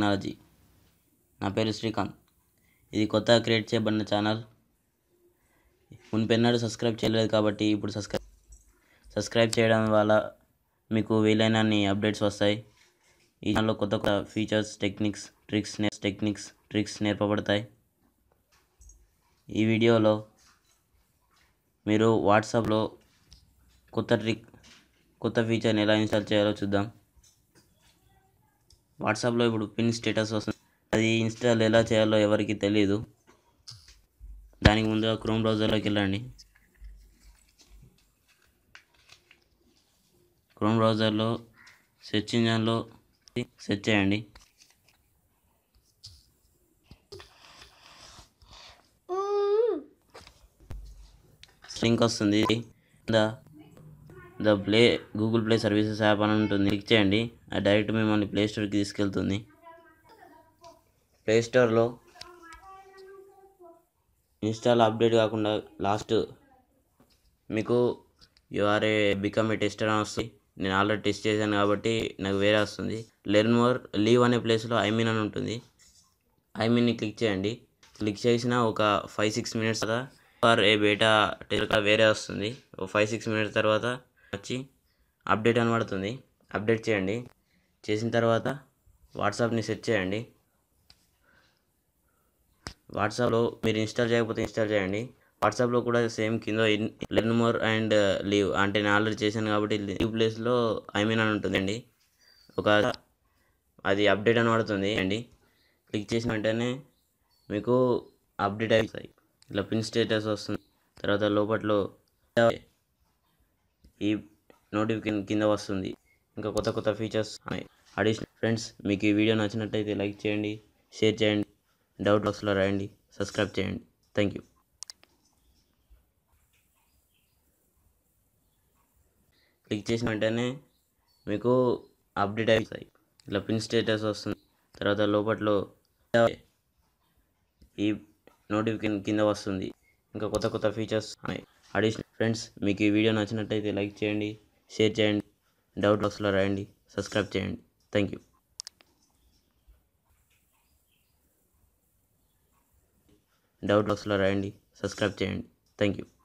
technology నా పేరు శ్రీకాంత్ ఇది కొత్తగా క్రియేట్ చేయబడిన ఛానల్ మునిపెన్నడూ సబ్స్క్రైబ్ చేయలేదు కాబట్టి ఇప్పుడు సబ్స్క్రైబ్ సబ్స్క్రైబ్ చేయడం వల్ల మీకు వీలైనన్ని అప్డేట్స్ వస్తాయి ఈ ఛానల్లో కొత్త కొత్త ఫీచర్స్ టెక్నిక్స్ ట్రిక్స్ నే టెక్నిక్స్ ట్రిక్స్ నేర్పబడతాయి ఈ వీడియోలో మీరు వాట్సాప్లో కొత్త ట్రిక్ కొత్త ఫీచర్ని ఎలా ఇన్స్టాల్ చేయాలో చూద్దాం వాట్సాప్లో ఇప్పుడు పిన్ స్టేటస్ వస్తుంది అది ఇన్స్టాల్ ఎలా చేయాలో ఎవరికి తెలియదు దానికి ముందుగా క్రోమ్ బ్రౌజర్లోకి వెళ్ళండి క్రోమ్ బ్రౌజర్లో సెర్చ్ ఇంజన్లో సెర్చ్ చేయండి లింక్ వస్తుంది the the Play Google Play Services app అని ఉంటుంది క్లిక్ చేయండి అది డైరెక్ట్ మిమ్మల్ని ప్లే స్టోర్కి తీసుకెళ్తుంది ప్లే స్టోర్లో ఇన్స్టాల్ అప్డేట్ కాకుండా లాస్ట్ మీకు you're a become a tester అని వస్తుంది నేను ఆల్రెడీ టెస్ట్ చేశాను కాబట్టి నాకు వేరే వస్తుంది లెర్న్ మోర్ లీవ్ అనే ప్లేస్లో ఐ మీన్ అని ఉంటుంది ఐ మీన్ని క్లిక్ చేయండి క్లిక్ చేసిన ఒక ఫైవ్ సిక్స్ మినిట్స్ తర్వాత ఫర్ ఏ బేటా టెస్ట్ వేరే వస్తుంది ఒక ఫైవ్ సిక్స్ మినిట్స్ తర్వాత వచ్చి అప్డేట్ అని పడుతుంది అప్డేట్ చేయండి చేసిన తర్వాత వాట్సాప్ని సెట్ చేయండి వాట్సాప్లో మీరు ఇన్స్టాల్ చేయకపోతే ఇన్స్టాల్ చేయండి వాట్సాప్లో కూడా సేమ్ కింద లెర్న్ మోర్ అండ్ లీవ్ అంటే నేను ఆల్రెడీ చేశాను కాబట్టి లీవ్ ప్లేస్లో ఐ మీన్ అని ఉంటుందండి ఒక అది అప్డేట్ అని పడుతుంది అండి క్లిక్ చేసిన వెంటనే మీకు అప్డేట్ అయిపోతాయి ఇట్లా పిన్ స్టేటస్ వస్తుంది తర్వాత లోపట్లో ఈ నోటిఫికేషన్ కింద వస్తుంది ఇంకా కొత్త కొత్త ఫీచర్స్ అడిషనల్ ఫ్రెండ్స్ మీకు ఈ వీడియో నచ్చినట్టయితే లైక్ చేయండి షేర్ చేయండి డౌట్ బాక్స్లో రాయండి సబ్స్క్రైబ్ చేయండి థ్యాంక్ యూ క్లిక్ చేసిన వెంటనే మీకు అప్డేట్ అయిపోతాయి ఇట్లా పిన్ స్టేటస్ వస్తుంది తర్వాత లోపట్లో ఈ నోటిఫికేషన్ కింద వస్తుంది ఇంకా కొత్త కొత్త ఫీచర్స్ అడిషనల్ ఫ్రెండ్స్ మీకు ఈ వీడియో నచ్చినట్టయితే లైక్ చేయండి షేర్ చేయండి డౌట్ బాక్స్లో రాయండి సబ్స్క్రైబ్ చేయండి థ్యాంక్ యూ డౌట్ బాక్స్లో రాయండి సబ్స్క్రైబ్ చేయండి థ్యాంక్ యూ